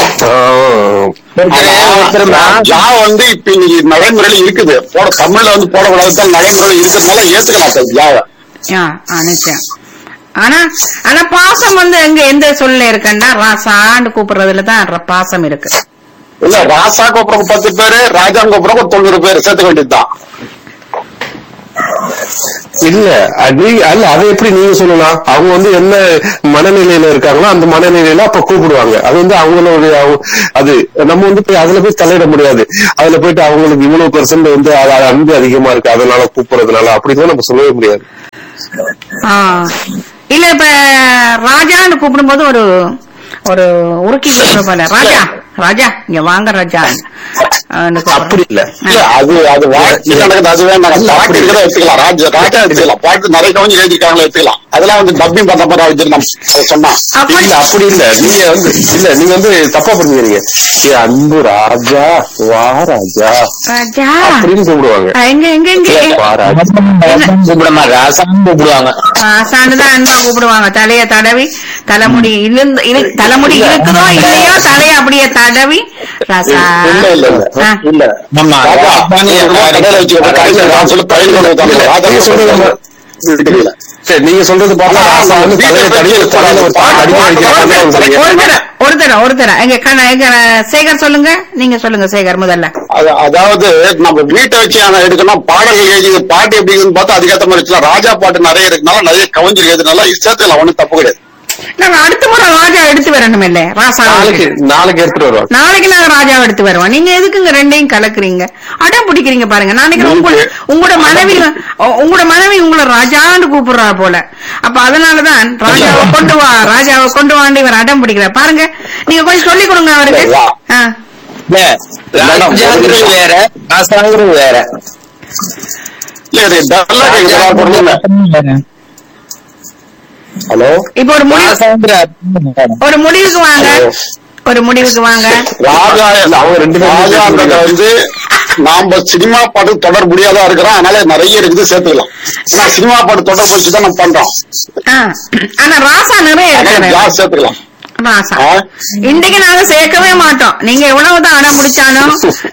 ஆனா, ஜா வந்து இப்ப இன்னைக்கு நடைமுறையில இருக்குது போட தமிழ்ல வந்து போடக்கூடாது நடைமுறையில இருக்கிறதுனால ஏத்துக்கலாம் சார் ஜாவை ஆ ஆ, நிச்சயம் ஆனா ஆனா பாசம் வந்து எங்க எந்த சொல்ல இருக்குன்னா ராசான்னு கூப்பிடுறதுல தான் ர- பாசம் இருக்கு இல்ல ராசா கோபுரம் பத்து பேரு ராஜா கோபுரம் ஒரு தொண்ணூறு பேர் சேர்த்துக்க வேண்டியதுதான் இல்ல அது அல்ல அதை எப்படி நீங்க சொல்லலாம் அவங்க வந்து என்ன மனநிலையில இருக்காங்களோ அந்த மனநிலையில அப்ப கூப்பிடுவாங்க அது வந்து அவங்களுடைய அவங்க- அது நம்ம வந்து போய் அதுல போய் தலையிட முடியாது அதுல போயிட்டு அவங்களுக்கு இவ்வளவு பெர்சன்ட் வந்து அது அது அன்பு அதிகமா இருக்கு அதனால கூப்பிடுறதுனால அப்படிதான் நம்ம சொல்லவே முடியாது ஆ இல்ல இப்ப ராஜான்னு கூப்பிடும்போது ஒரு ஒரு உருக்கி கூப்பிடுற போல ராஜா ராஜா இங்க வாங்க ராஜா ஆன்னு கூப்பிடுறோம். அப்படி இல்ல இல்ல அது அது வாழ்க்கை நடக்குது அதுவே நடக்குது பாட்டு இருக்கிறத எடுத்துக்கலாம் ராஜா ராஜா எடுத்துக்கலாம் பாட்டு நிறைய கவனிச்சு எழுதிருக்காங்களா எடுத்துக்கலாம் அதெல்லாம் வந்து டப்பிங் பண்ண மாதிரி வச்சிருந்தோம் அதை சொன்னா அப்ப- இல்ல அப்படி இல்ல நீங்க வந்து இல்ல நீங்க வந்து தப்பா புரிஞ்சுக்கிறீங்க ஏ அன்பு ராஜா வா ராஜா ராஜா அப்படின்னு கூப்பிடுவாங்க ஆ, எங்க எங்க எங்க வா ராஜா கூப்பிட மாதிரி ராசான்னு கூப்பிடுவாங்க சாண்டுதான் அன்பா கூப்பிடுவாங்க தலைய தடவி தலைமுடி இழுந்து இழு தலைமுடி இழுக்குதோ இல்லையோ தலைய அப்படியே தடவி ராசா இல்ல இல்ல இல்ல ஆ. இல்ல ஆமா ராஜா ராசான்னு கடையில வச்சு கடையில நான் சொல்ல பயிர் கொண்டு வந்தாங்க ராஜா நீங்க சொல்றது தெரியல சரி நீங்க சொல்றது பார்த்தா ராசா வந்து தலையில தடியில தலையில ஒரு பாட்டு அடிக்க வைக்கிறாங்க ஒரு சொல்றீங்க தர ஒரு தர ஒரு தர எங்க கண்ண எங்க சேகர் சொல்லுங்க நீங்க சொல்லுங்க சேகர் முதல்ல அது- அதாவது நம்ம வீட்டை வச்சு ஆனா எடுக்கணும் பாடல்கள் எழுதி பாட்டு எப்படி இருக்குன்னு பார்த்தா அதுக்கேற்ற மாதிரி வச்சுக்கலாம் ராஜா பாட்டு நிறைய இருக்குனால நிறைய கவிஞர் எழுதுனால சேர்த்துக்கலாம் ஒண்ணும் தப்பு கிடையாது நாங்க அடுத்த முறை ராஜா எடுத்து வரணும் இல்ல ராசா நாளைக்கு நாளைக்கு எடுத்துட்டு வருவாங்க நாளைக்கு நாங்க ராஜாவை எடுத்து வருவோம் நீங்க எதுக்குங்க ரெண்டையும் கலக்குறீங்க அடம் பிடிக்கிறீங்க பாருங்க நான் நினைக்கிறேன் உங்களோட உங்களோட மனைவி உ- உங்களோட மனைவி உங்களை ராஜான்னு கூப்பிடுறா போல அப்ப அதனாலதான் ராஜாவை கொண்டு வா ராஜாவை கொண்டு வாண்டு இவர் அடம் பிடிக்கிறார் பாருங்க நீங்க கொஞ்சம் சொல்லிக் கொடுங்க அவருக்கு ஆ. இல்ல ராஜாங்கிறது வேற ராசாங்கிறது வேற இல்ல இது டல்லா கேக்குது ஹலோ இப்ப ஒரு முடிவு ராசாங்கிற அர்த்தம் வேற. ஒரு முடிவுக்கு வாங்க ஒரு முடிவுக்கு வாங்க ராஜா அவங்க ரெண்டு பேரும் ராஜான்றத வந்து நாம சினிமா பாட்டு தொடர் முடியாதா இருக்கிறோம் அதனால நிறைய இருக்குது சேர்த்துக்கலாம் ஏன்னா சினிமா பாட்டு தொடர் வச்சு தான் நம்ம பண்றோம் ஆ. ஆனா ராசா நிறைய அதனால இருக்கிறார் ஜாஸ் சேர்த்துக்கலாம் ராசா ஆ? இன்னைக்கு நாங்க சேர்க்கவே மாட்டோம் நீங்க எவ்வளவுதான் அடம் முடிச்சாலும்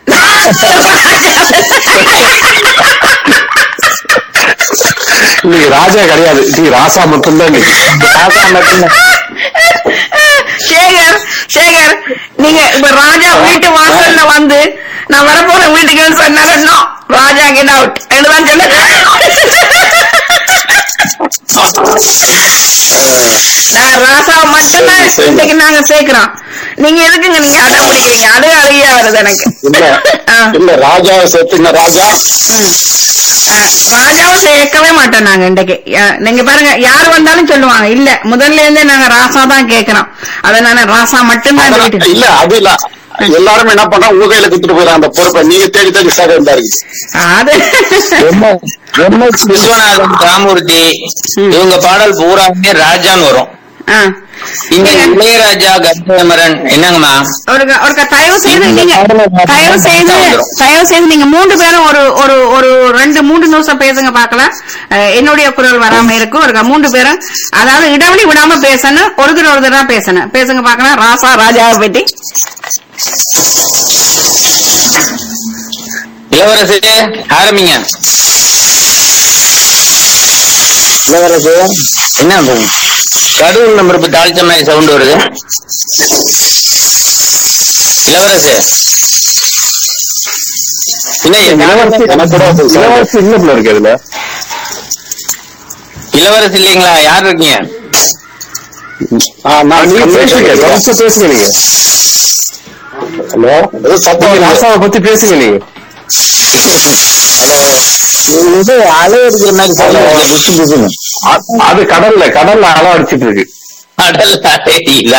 இன்னைக்கு ராஜா கிடையாது நீ ராசா மட்டும்தான் நீ ராசா மட்டும்தான் சேகர் சேகர் நீங்க இப்ப ராஜா வீட்டு வாசல்ல வந்து நான் வரப்போறேன் வீட்டுக்கு சொன்னாருன்னோ ராஜா கெட் அவுட் என்றுதான் சொல்லுங்க நான் ராசா மட்டும்தான் சரி, சரி. இன்னைக்கு நாங்க சேர்க்கிறோம் நீங்க எதுக்குங்க நீங்க அடம் பிடிக்கிறீங்க அழுக அழுகையா வருது எனக்கு இல்ல ஆ. இல்ல ராஜாவை சேர்த்துங்க ராஜா அஹ், ராஜாவும் சேர்க்கவே மாட்டோம் நாங்க இன்றைக்கு அஹ், நீங்க பாருங்க யார் வந்தாலும் சொல்லுவாங்க இல்ல முதல்ல இருந்தே நாங்க ராசா தான் கேக்குறோம் அதனால ராசா மட்டும்தான் இந்த அதெல்லாம் வீட்டுக்கு இல்ல அது இல்ல எல்லாருமே என்ன பண்றாங்க உங்க கையில கொடுத்துட்டு போயிடறாங்க அந்த பொறுப்பை நீங்க தேடி தேடி சாக இருந்தா இருக்கு அது எம் எஸ் விஸ்வநாதன் ராமூர்த்தி இவங்க பாடல் பூராமே ராஜான்னு வரும் அஹ். இங்க நீங்க இளையராஜா கந்தமரன் என்னங்கம்மா ஒருக்க ஒருக்க தயவு செய்து இந்த நீங்க பாடலை நான் தயவு செய்து வந்துரும். தயவு செய்து நீங்க மூன்று பேரும் ஒரு ஒரு ஒரு ரெண்டு மூன்று நிமிஷம் பேசுங்க பாக்கலாம் அஹ், என்னுடைய குரல் வராம இருக்கும் ஒரு மூன்று பேரும் அதாவது இடைவெளி விடாம பேசணும் ஒருத்தர் ஒருத்தர் தான் பேசணும் பேசுங்க பாக்கலாம் ராசா ராஜாவை பத்தி இளவரசு ஆரம்பிங்க இளவரசு என்ன பண்றீங்க? கடவுள் நம்பர் இப்ப தாழ்ச்ச மாதிரி சவுண்ட் வருது இளவரசு இல்ல இளவரசி எனக்கு கூட அது சார். இளவரசி இல்ல போல இருக்கு அதுல இளவரசு இல்லைங்களா யார் இருக்கீங்க ஆ, நான் நீங்க பேசுங்க கம்மியா கவனிச்சு பேசுங்க நீங்க ஹலோ ஏதோ சத்தம் நீங்க வருது. ராசாவை பத்தி பேசுங்க நீங்க இது அலை அடிக்கிற மாதிரி sound வருது. புசு புசுன்னு. அ- அது கடல்ல கடல்ல அலை அடிச்சிட்டு இருக்கு அடல் அலையிலா.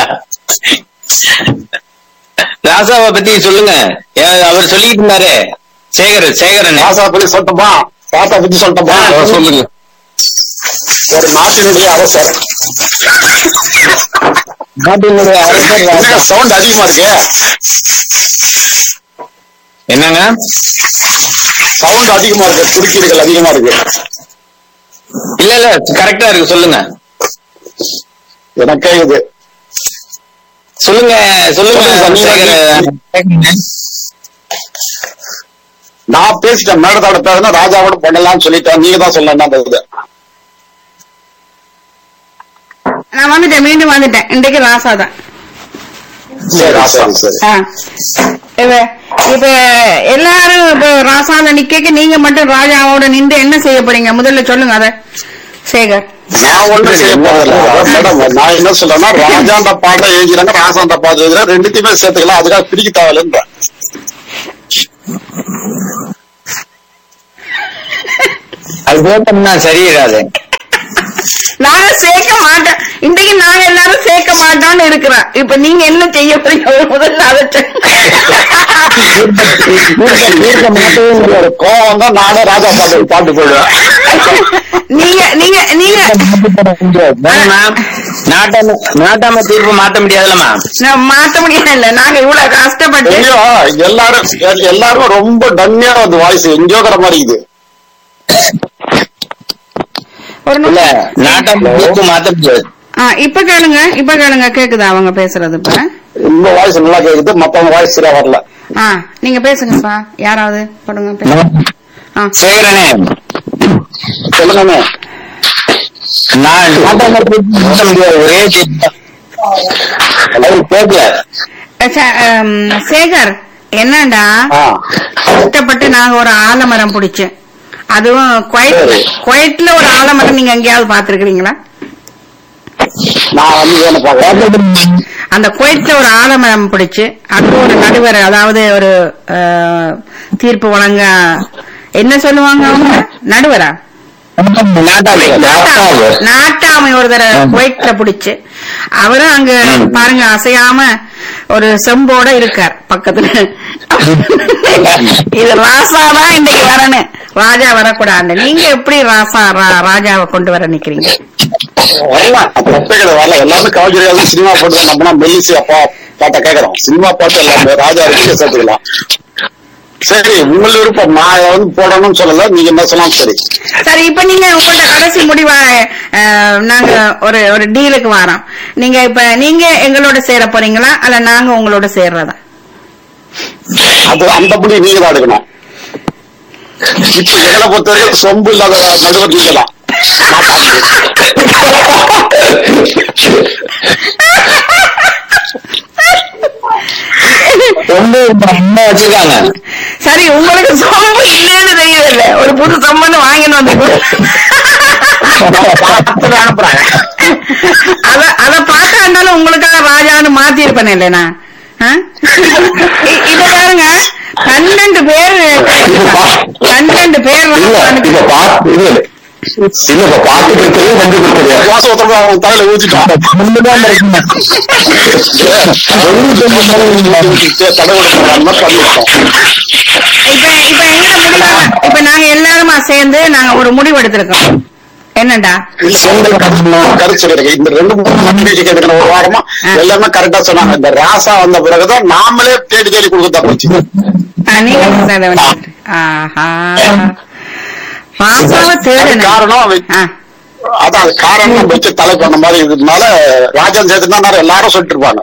ராசாவை பத்தி சொல்லுங்க ஏ, அவர் சொல்லிட்டு இருந்தாரு சேகர் சேகரன் ராசா பத்தி சொல்லட்டுமா ராசா பத்தி சொல்லட்டுமா ஆ, சொல்லுங்க ஒரு நாட்டினுடைய அரசர் நாட்டினுடைய அரசர் ராஜா. சவுண்ட் அதிகமா இருக்கு என்னங்க சவுண்ட் அதிகமா இருக்கு குறுக்கீடுகள் அதிகமா இருக்கு இல்ல இல்ல கரெக்டா இருக்கு சொல்லுங்க எனக்கே இது சொல்லுங்க சொல்லுங்க சொல்லுங்க, சேகர். நான் பேசிட்டேன் மேடத்தோட பேசினா ராஜாவோட பண்ணலாம்னு சொல்லிட்டேன் நீங்க தான் சொல்லணும் அந்த இது நான் வந்துட்டேன் மீண்டும் வந்துட்டேன் இன்றைக்கு ராசா தான் சரி சரி சரி ஆ. இப்ப இப்ப எல்லாரும் இப்ப ராசால நிக்க நீங்க மட்டும் ராஜாவோட நின்று என்ன செய்ய போறீங்க முதல்ல சொல்லுங்க அத சேகர் நான் ஒண்ணும் செய்ய போறதில்ல மேடம் நான் என்ன சொல்றேன்னா ராஜாண்ட பாட்டை எழுதிறாங்க ராசாண்ட பாட்டு எழுதுறேன் ரெண்டுத்தையுமே சேர்த்துக்கலாம் அதுக்காக பிரிக்க தேவையில்லைன்றேன் அது போட்டோம்னா சரியிடாது நாங்க சேர்க்க மாட்டோம் இன்றைக்கு நாங்க எல்லாரும் சேர்க்க மாட்டோம்னு இருக்கிறோம் இப்ப நீங்க என்ன செய்ய போறீங்க முதல்ல அதை சொல்லுங்க. தீர்க்க மாட்டவே முடியாது கோவம் தான் நானே ராஜா பாட்டு பாட்டு போயிடுவேன் நீங்க நீங்க நீங்க வேணுமா? நாட்டாம நாட்டாம தீர்ப்பு மாத்த முடியாதுல்லம்மா நான் மாத்த முடியாது இல்ல நாங்க இவ்வளவு கஷ்டப்பட்டு எங்கேயோ எல்லாரும் எல்- எல்லாரும் ரொம்ப டம்மியா வந்து வாய்ஸ் எங்கேயோங்கிற மாதிரி இது ஒரு இல்ல நிமிஷம். நாட்டாம தீர்ப்பு மாத்த முடியாது ஆ, இப்ப கேளுங்க இப்ப கேளுங்க கேக்குதா அவங்க பேசுறது இப்ப இந்த வாய்ஸ் நல்லா கேக்குது மத்தவங்க வாய்ஸ் சரியா வரல ஆ நீங்க பேசுங்கப்பா யாராவது போடுங்க பேசுங்க. ஆ சேகரனே சொல்லுங்க நான் நாட்டாம தீர்ப்பு மாத்த முடியாது ஒரே தீர்ப்பு தான். அது கேட்கல ச- ஆம், சேகர் என்னடா ஆ கஷ்டப்பட்டு நாங்க ஒரு ஆலமரம் பிடிச்சோம் அதுவும் குவைட் சரி. குவைட்ல ஒரு ஆலமரம் நீங்க எங்கேயாவது பாத்துருக்கீங்களா நான் வந்து வேணும் பாக்கிறேன் அந்த குவைட்ல ஒரு ஆலமரம் பிடிச்சு அது ஒரு நடுவர் அதாவது ஒரு ஆ, தீர்ப்பு வழங்க என்ன சொல்லுவாங்க அவங்க நடுவரா நாட்டாமை நாட்டாமை நாட்டாமை ஒரு தடவை குவைட்ல பிடிச்சு அவரும் அங்க பாருங்க அசையாம ஒரு செம்போட இருக்கார் பக்கத்துல இது ராசா தான் இன்னைக்கு வரணும் ராஜா வரக்கூடாது நீங்க எப்படி ராசா ரா- ராஜாவை கொண்டு வர நிக்கிறீங்க வரலாம் தப்பே கிடையாது வரலாம் எல்லாமே கவர்ச்சியாக சினிமா பாட்டு தான் நம்ம மெல்லிசி அப்பா பாட்டை கேட்கறோம் சினிமா பாட்டு எல்லாமே ராஜா இருக்கு சேர்த்துக்கலாம் சரி உங்கள் விருப்பம் நான் வந்து போடணும்னு சொல்லல நீங்க என்ன சொன்னாலும் சரி சரி இப்ப நீங்க உங்கள்ட்ட கடைசி முடிவா அஹ், நாங்க ஒரு ஒரு டீலுக்கு வரோம் நீங்க இப்ப நீங்க எங்களோட சேர போறீங்களா அல்ல நாங்க உங்களோட சேர்றதா அது அந்தபடி நீங்க தான் எடுக்கணும் இப்ப எங்களை பொறுத்த வரைக்கும் சொம்பு இல்லாத நடுவர் நீங்க தான் ரொம்ப அம்மா வச்சிருக்காங்க சரி உங்களுக்கு சொம்பு இல்லைன்னு தெரியல ஒரு புது சொம்பன்னு வாங்கிட்டு வந்து கொடு. அனுப்புறாங்க அத அத பார்த்தா இருந்தாலும் உங்களுக்காக ராஜான்னு மாத்தி இருப்பேன் இல்லைனா இப்ப பாருங்க பன்னெண்டு பேர் பன்னெண்டு பேர் ராஜானுக்கு- இப்ப பாத்து இல்ல இல்ல இப்ப பாத்து கொடுத்தது செஞ்சு கொடுத்தது வாசம் ஒருத்தர் அவன் தலையில ஊத்திட்டான் கடவுள் பண்ணிருக்கோம் இப்ப இப்ப எங்க முடிவா இப்ப நாங்க எல்லாருமா சேர்ந்து நாங்க ஒரு முடிவு எடுத்திருக்கோம் என்னடா கருத்து சொல்லிருக்கேன் இந்த ரெண்டு மூணு நிகழ்ச்சி கேட்கிற ஒரு வாரமா எல்லாமே கரெக்டா சொன்னாங்க இந்த ராசா வந்த பிறகுதான் நாமளே தேடி தேடி கொடுக்கறதா போச்சு ஆ, நீங்க தேட வேண்டியது. ஆஹா பாப்பாவை அது தேடணும் காரணம் அவன் ஆ, அதான் அது காரணம் நம்ம வச்சு தலை பண்ண மாதிரி இருந்ததுனால ராஜன் சேர்த்துனா எல்லாரும் சொல்லிட்டு இருப்பாங்க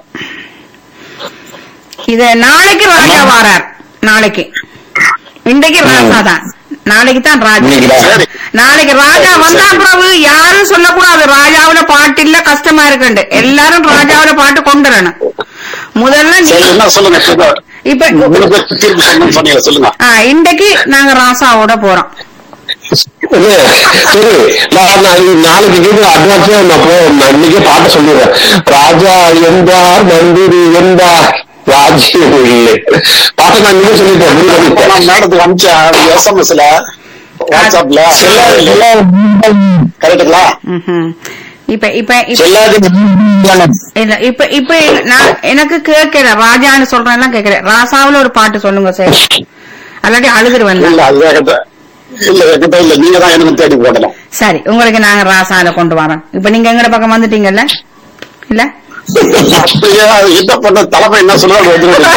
இத நாளைக்கு ராஜா வாரார் நாளைக்கு இன்றைக்கு ராஜா தான் நாளைக்கு தான் ராஜா இன்னைக்குதான். சரி. நாளைக்கு ராஜா வந்தா பிறகு யாரும் சொல்லக்கூடாது ராஜாவுல பாட்டு இல்ல கஷ்டமா இருக்குண்டு எல்லாரும் ராஜாவுல பாட்டு கொண்டு வரணும் முதல்ல நீ சரி என்ன சொல்லுங்க சொல்லுங்க. இப்ப மூணு பேர் தீர்ப்பு சொல்லணும்னு சொன்னீங்க சொல்லுங்க ஆ, இன்றைக்கு நாங்க ராசாவோட போறோம் இது, சரி நான் நாளைக்கு நாளைக்கு கேட்டு அட்வான்ஸா நான் போ நான் இன்னைக்கே பாட்டு சொல்லிடுறேன் ராஜா என்பார் மந்திரி என்பார் ராஜ்யம் இல்லை பாட்டை நான் இன்னும் சொல்லிட்டேன் முடிவு பண்ணிட்டேன். நான் மேடத்துக்கு அனுப்பிச்சேன் எஸ்எம்எஸ்ல வாட்ஸ்அப்ல கரெக்டுங்களா ம்ஹும். இப்ப இப்ப இப்ப சொல்லாது இல்ல இப்ப இப்ப நான் எனக்கு கேட்கல ராஜான்னு சொல்றேன் கேட்கல ராசாவுல ஒரு பாட்டு சொல்லுங்க சார் அல்லாட்டி அழுதுருவேன் இல்ல அது என்கிட்ட இல்ல என்கிட்ட இல்ல நீங்க தான் எனக்கு தேடி போடணும் சரி உங்களுக்கு நாங்க ராசால கொண்டு வரோம் இப்ப நீங்க எங்கட பக்கம் வந்துட்டீங்கல்ல இல்ல அப்படியே அது என்ன பண்ண தலைமை என்ன சொல்றாரு வந்துருக்கா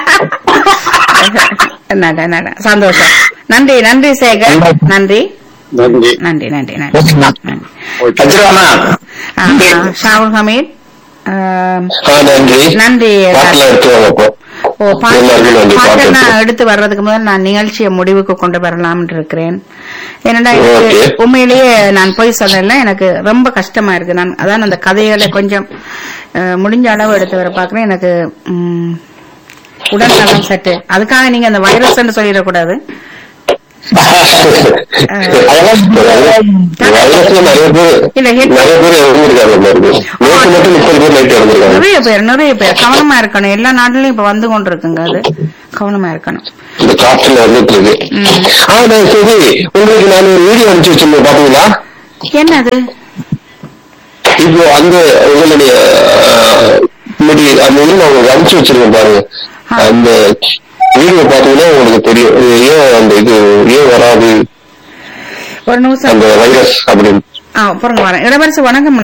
நட, நட. சந்தோஷம் நன்றி நன்றி சேகர் நன்றி நன்றி நன்றி நன்றி நன்றி ஓகேண்ணா. நன்றி வச்சிருவானா ஆ, ஆ, ஷாவுல் ஹமீத் ஆ, ஆ, நன்றி நன்றி பாட்டுல எடுத்துவாங்க அப்போ ஓ பாட்டு எல்லாருக்கும் நன்றி பாட்டை பாட்டு நான் எடுத்து வர்றதுக்கு முதல் நான் நிகழ்ச்சியை முடிவுக்கு கொண்டு வரலாம் இருக்கிறேன் என்னடா எனக்கு Okay. உண்மையிலேயே நான் போய் சொல்லல எனக்கு ரொம்ப கஷ்டமா இருக்கு நான் அதான் அந்த கதைகளை கொஞ்சம் அஹ், முடிஞ்ச அளவு எடுத்து வர பாக்குறேன் எனக்கு ம், உடல் நலம் சற்று அதுக்காக நீங்க அந்த வைரஸ் சொல்லிடக்கூடாது வைரஸ்ல நிறைய பேர் இல்ல, ஹெட்- நிறைய பேர் இறந்துருக்காங்க பாருங்க நேற்று மட்டும் முப்பது பேர் நைட் இறந்துருக்காங்க நிறைய பேர் நிறைய பேர் கவனமா இருக்கணும் எல்லா நாட்டிலயும் இப்ப வந்து கொண்டு இருக்குங்க அது கவனமா இருக்கணும் இந்த காற்றுல வந்துட்டு இருக்கு ம். ஆ நான் சரி உங்களுக்கு நான் ஒரு வீடியோ அனுப்பிச்சு வச்சிருந்தேன் பாத்தீங்களா என்னது இப்போ அந்த உங்களுடைய அஹ், முடி அந்த இது நான் உங்களுக்கு அனுப்பிச்சு வச்சிருக்கேன் பாருங்க ஆ. அந்த வீடியோ பாத்தீங்கன்னா உங்களுக்கு தெரியும் இது ஏன் அந்த இது ஏன் வராது ஒரு நிமிஷம் அந்த வைரஸ் அப்படின்னு ஆ பாருங்க வரேன் இளவரசி வணக்கம்